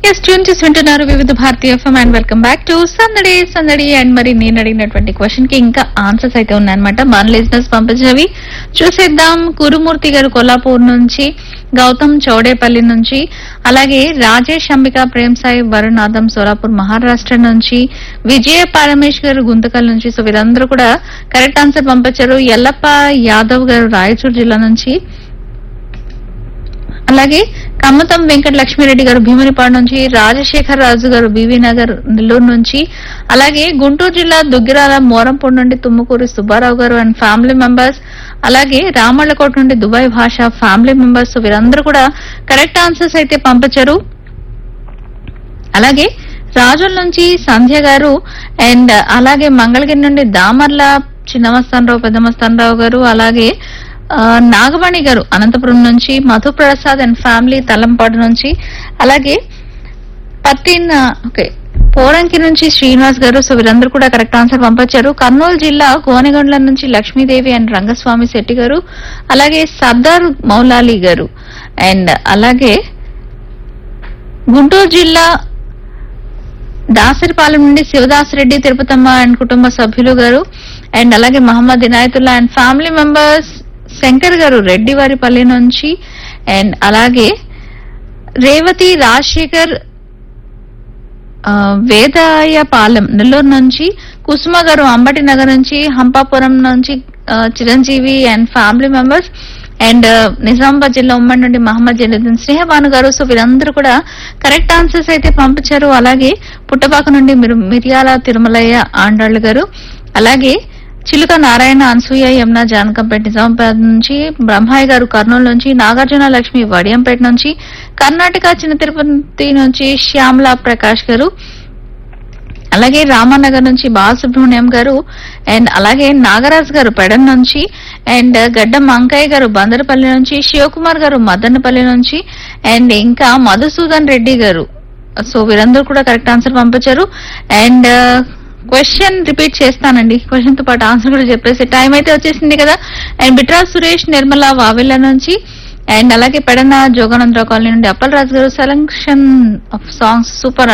yes tune చేసి వింటున్నారు Vividh Bharati FM and welcome back to సందడి సందడి అండ్ మరి నేను అడిగినటువంటి క్వశ్చన్ కి ఇంకా ఆన్సర్స్ అయితే ఉన్నాయన్నమాట మన లిజినెస్ పంపించినవి చూసేద్దాం కురుమూర్తి గారు కొల్లాపూర్ నుంచి గౌతమ్ చౌడేపల్లి నుంచి అలాగే రాజేష్ అంబిక ప్రేమ్ సాయి వరుణాథం సోలాపూర్ మహారాష్ట్ర నుంచి విజయ పరమేష్ గారు గుంతకల్ నుంచి సో వీరందరూ కూడా కరెక్ట్ ఆన్సర్ పంపించారు ఎల్లప్ప యాదవ్ గారు రాయచూరు జిల్లా నుంచి అలాగే కమ్మతం వెంకట లక్ష్మీరెడ్డి గారు భీమునిపాడు నుంచి రాజశేఖర్ రాజు గారు బీవీ నగర్ నెల్లూరు నుంచి అలాగే గుంటూరు జిల్లా దుగ్గిరాల మోరంపూడి నుండి తుమ్మకూరి సుబ్బారావు గారు అండ్ ఫ్యామిలీ మెంబర్స్ అలాగే రామళ్ళకోట నుండి దుబాయ్ భాష ఫ్యామిలీ మెంబర్స్ వీరందరూ కూడా కరెక్ట్ ఆన్సర్స్ అయితే పంపించారు అలాగే రాజుల నుంచి సంధ్య గారు అండ్ అలాగే మంగళగిరి నుండి దామర్ల చిన్నమస్తానరావు పెద్దమస్తానరావు గారు అలాగే ఆ, నాగమణి గారు అనంతపురం నుంచి మధుప్రసాద్ అండ్ ఫ్యామిలీ తలంపాడు నుంచి అలాగే పత్తిన్ ఓకే పోరంకి నుంచి శ్రీనివాస్ గారు సో వీరందరూ కూడా కరెక్ట్ ఆన్సర్ పంపించారు కర్నూలు జిల్లా కోనగండ్ల నుంచి లక్ష్మీదేవి అండ్ రంగస్వామి శెట్టి గారు అలాగే సర్దార్ మౌలాలి గారు అండ్ అలాగే గుంటూరు జిల్లా దాసరిపాలెం నుండి శివదాసరెడ్డి తిరుపతమ్మ అండ్ కుటుంబ సభ్యులు గారు అండ్ అలాగే Mohammed Inayatullah and family members Shankar గారు రెడ్డి వారిపల్లి నుంచి అండ్ అలాగే రేవతి రాజశేఖర్ ఆ, వేదాయపాలెం నెల్లూరు నుంచి కుసుమ గారు అంబటి నగర్ నుంచి హంపాపురం నుంచి ఆ, Chiranjeevi and family members and Nizamabad జిల్లా ఉమ్మడి నుండి మహమ్మద్ జలీద్దీన్ స్నేహబాను గారు సో వీరందరూ కూడా కరెక్ట్ ఆన్సర్స్ అయితే పంపించారు అలాగే పుట్టపాక నుండి మిరు- మిరియాల తిరుమలయ్య ఆండాళ్ళు గారు అలాగే చిలుక నారాయణ అనసూయ యమున జానకంపేట నిజామాబాద్ నుంచి బ్రహ్మాయి గారు కర్నూలు నుంచి నాగార్జున లక్ష్మి వడియంపేట నుంచి కర్ణాటక చిన్న తిరుపతి నుంచి శ్యామలా ప్రకాష్ గారు అలాగే రామానగర్ నుంచి బాలసుబ్రహ్మణ్యం గారు అండ్ అలాగే నాగరాజ్ గారు పెడన్ నుంచి అండ్ గడ్డం అంకయ్య గారు బందరపల్లి నుంచి శివకుమార్ గారు మదనపల్లి నుంచి అండ్ ఇంకా మధుసూదన్ రెడ్డి గారు సో వీరందరూ కూడా కరెక్ట్ ఆన్సర్ పంపించారు అండ్ క్వశ్చన్ రిపీట్ చేస్తానండి క్వశ్చన్ తో పాటు ఆన్సర్ కూడా చెప్పేసి టైం అయితే వచ్చేసింది కదా అండ్ బిట్రా సురేష్ నిర్మల వావిల్ల నుంచి అండ్ అలాగే పెడన జోగానందరావు కాలనీ నుండి అప్పల్ రాజు గారు సెలక్షన్ ఆఫ్ సాంగ్స్ సూపర్